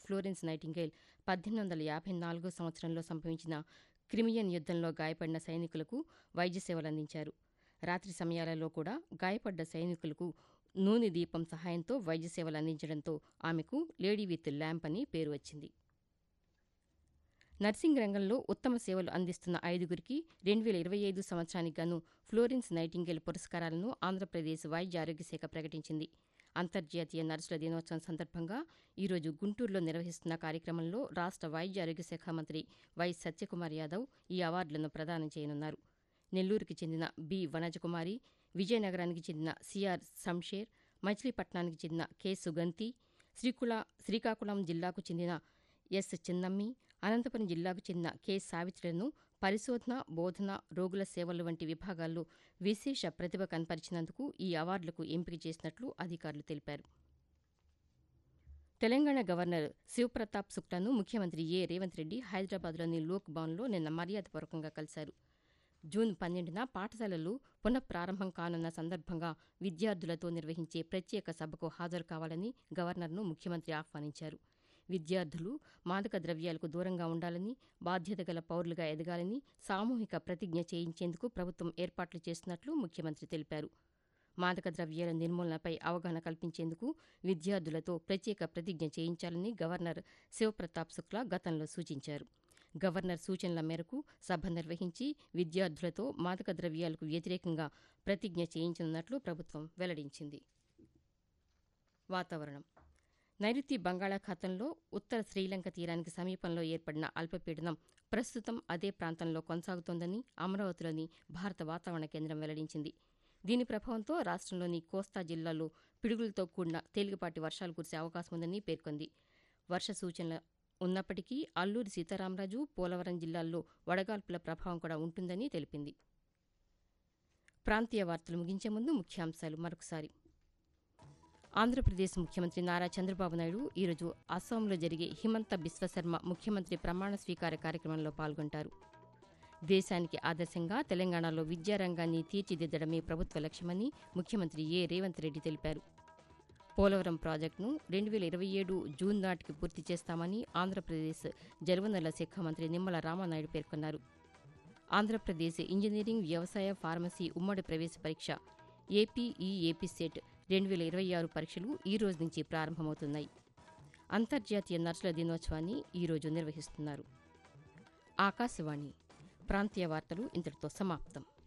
Florence nightingale పద్దెనిమిది వందల యాభై నాలుగో సంవత్సరంలో సంభవించిన క్రిమియన్ యుద్ధంలో గాయపడిన సైనికులకు వైద్య సేవలు అందించారు రాత్రి సమయాలలో కూడా గాయపడ్డ సైనికులకు నూనె దీపం సహాయంతో వైద్య సేవలు అందించడంతో ఆమెకు లేడీ విత్ ల్యాంప్ అని పేరు వచ్చింది నర్సింగ్ రంగంలో ఉత్తమ సేవలు అందిస్తున్న ఐదుగురికి రెండు వేల ఇరవై ఐదు సంవత్సరానికి గాను ఫ్లోరెన్స్ నైటింగేల్ పురస్కారాలను ఆంధ్రప్రదేశ్ వైద్య ఆరోగ్య శాఖ ప్రకటించింది అంతర్జాతీయ నర్సుల దినోత్సవం సందర్భంగా ఈరోజు గుంటూరులో నిర్వహిస్తున్న కార్యక్రమంలో రాష్ట్ర వైద్య ఆరోగ్య శాఖ మంత్రి వై సత్యకుమార్ యాదవ్ ఈ అవార్డులను ప్రదానం చేయనున్నారు నెల్లూరుకి చెందిన బి వనజకుమారి విజయనగరానికి చెందిన సిఆర్ శంషేర్ మచిలీపట్నానికి చెందిన కె సుగంతి శ్రీకుళ శ్రీకాకుళం జిల్లాకు చెందిన ఎస్ చిన్నమ్మి అనంతపురం జిల్లాకు చెందిన కె సావిత్రులను పరిశోధన బోధన రోగుల సేవలు వంటి విభాగాల్లో విశేష ప్రతిభ కనపరిచినందుకు ఈ అవార్డులకు ఎంపిక చేసినట్లు అధికారులు తెలిపారు తెలంగాణ గవర్నర్ శివప్రతాప్ శుక్లాను ముఖ్యమంత్రి ఏ రేవంత్ రెడ్డి హైదరాబాద్లోని లోక్ భవన్లో నిన్న మర్యాదపూర్వకంగా కలిశారు జూన్ పన్నెండున పాఠశాలలు పునఃప్రారంభం కానున్న సందర్భంగా విద్యార్థులతో నిర్వహించే ప్రత్యేక సభకు హాజరు కావాలని గవర్నర్ను ముఖ్యమంత్రి ఆహ్వానించారు విద్యార్థులు మాదక ద్రవ్యాలకు దూరంగా ఉండాలని బాధ్యత గల పౌరులుగా ఎదగాలని సామూహిక ప్రతిజ్ఞ చేయించేందుకు ప్రభుత్వం ఏర్పాట్లు చేస్తున్నట్లు ముఖ్యమంత్రి తెలిపారు మాదక ద్రవ్యాల నిర్మూలనపై అవగాహన కల్పించేందుకు విద్యార్థులతో ప్రత్యేక ప్రతిజ్ఞ చేయించాలని గవర్నర్ శివప్రతాప్ శుక్లా గతంలో సూచించారు గవర్నర్ సూచనల మేరకు సభ నిర్వహించి విద్యార్థులతో మాదక ద్రవ్యాలకు వ్యతిరేకంగా ప్రతిజ్ఞ చేయించనున్నట్లు ప్రభుత్వం వెల్లడించింది వాతావరణం నైరుతి బంగాళాఖాతంలో ఉత్తర శ్రీలంక తీరానికి సమీపంలో ఏర్పడిన అల్పపీడనం ప్రస్తుతం అదే ప్రాంతంలో కొనసాగుతోందని అమరావతిలోని భారత వాతావరణ కేంద్రం వెల్లడించింది దీని ప్రభావంతో రాష్ట్రంలోని కోస్తా జిల్లాల్లో పిడుగులతో కూడిన తేలికపాటి వర్షాలు కురిసే అవకాశం ఉందని పేర్కొంది వర్ష సూచనలు ఉన్నప్పటికీ అల్లూరి సీతారామరాజు పోలవరం జిల్లాల్లో వడగాల్పుల ప్రభావం కూడా ఉంటుందని తెలిపింది ప్రాంతీయ వార్తలు ముగించే ముందు ముఖ్యాంశాలు మరొకసారి ఆంధ్రప్రదేశ్ ముఖ్యమంత్రి నారా చంద్రబాబు నాయుడు ఈరోజు అస్సాంలో జరిగే హిమంత బిశ్వశర్మ ముఖ్యమంత్రి ప్రమాణ స్వీకార కార్యక్రమంలో పాల్గొంటారు దేశానికి ఆదర్శంగా తెలంగాణలో విద్యారంగాన్ని తీర్చిదిద్దడమే ప్రభుత్వ లక్ష్యమని ముఖ్యమంత్రి ఏ రేవంత్ రెడ్డి తెలిపారు పోలవరం ప్రాజెక్టును రెండు వేల ఇరవై ఏడు జూన్ నాటికి పూర్తి చేస్తామని ఆంధ్రప్రదేశ్ జలవనరుల శాఖ మంత్రి నిమ్మల రామానాయుడు పేర్కొన్నారు ఆంధ్రప్రదేశ్ ఇంజనీరింగ్ వ్యవసాయ ఫార్మసీ ఉమ్మడి ప్రవేశ పరీక్ష ఏపీఈఏపీ సెట్ రెండు వేల ఇరవై ఆరు పరీక్షలు ఈ రోజు నుంచి ప్రారంభమవుతున్నాయి అంతర్జాతీయ నర్సుల దినోత్సవాన్ని ఈరోజు నిర్వహిస్తున్నారు ఆకాశవాణి ప్రాంతీయ వార్తలు ఇంతటితో సమాప్తం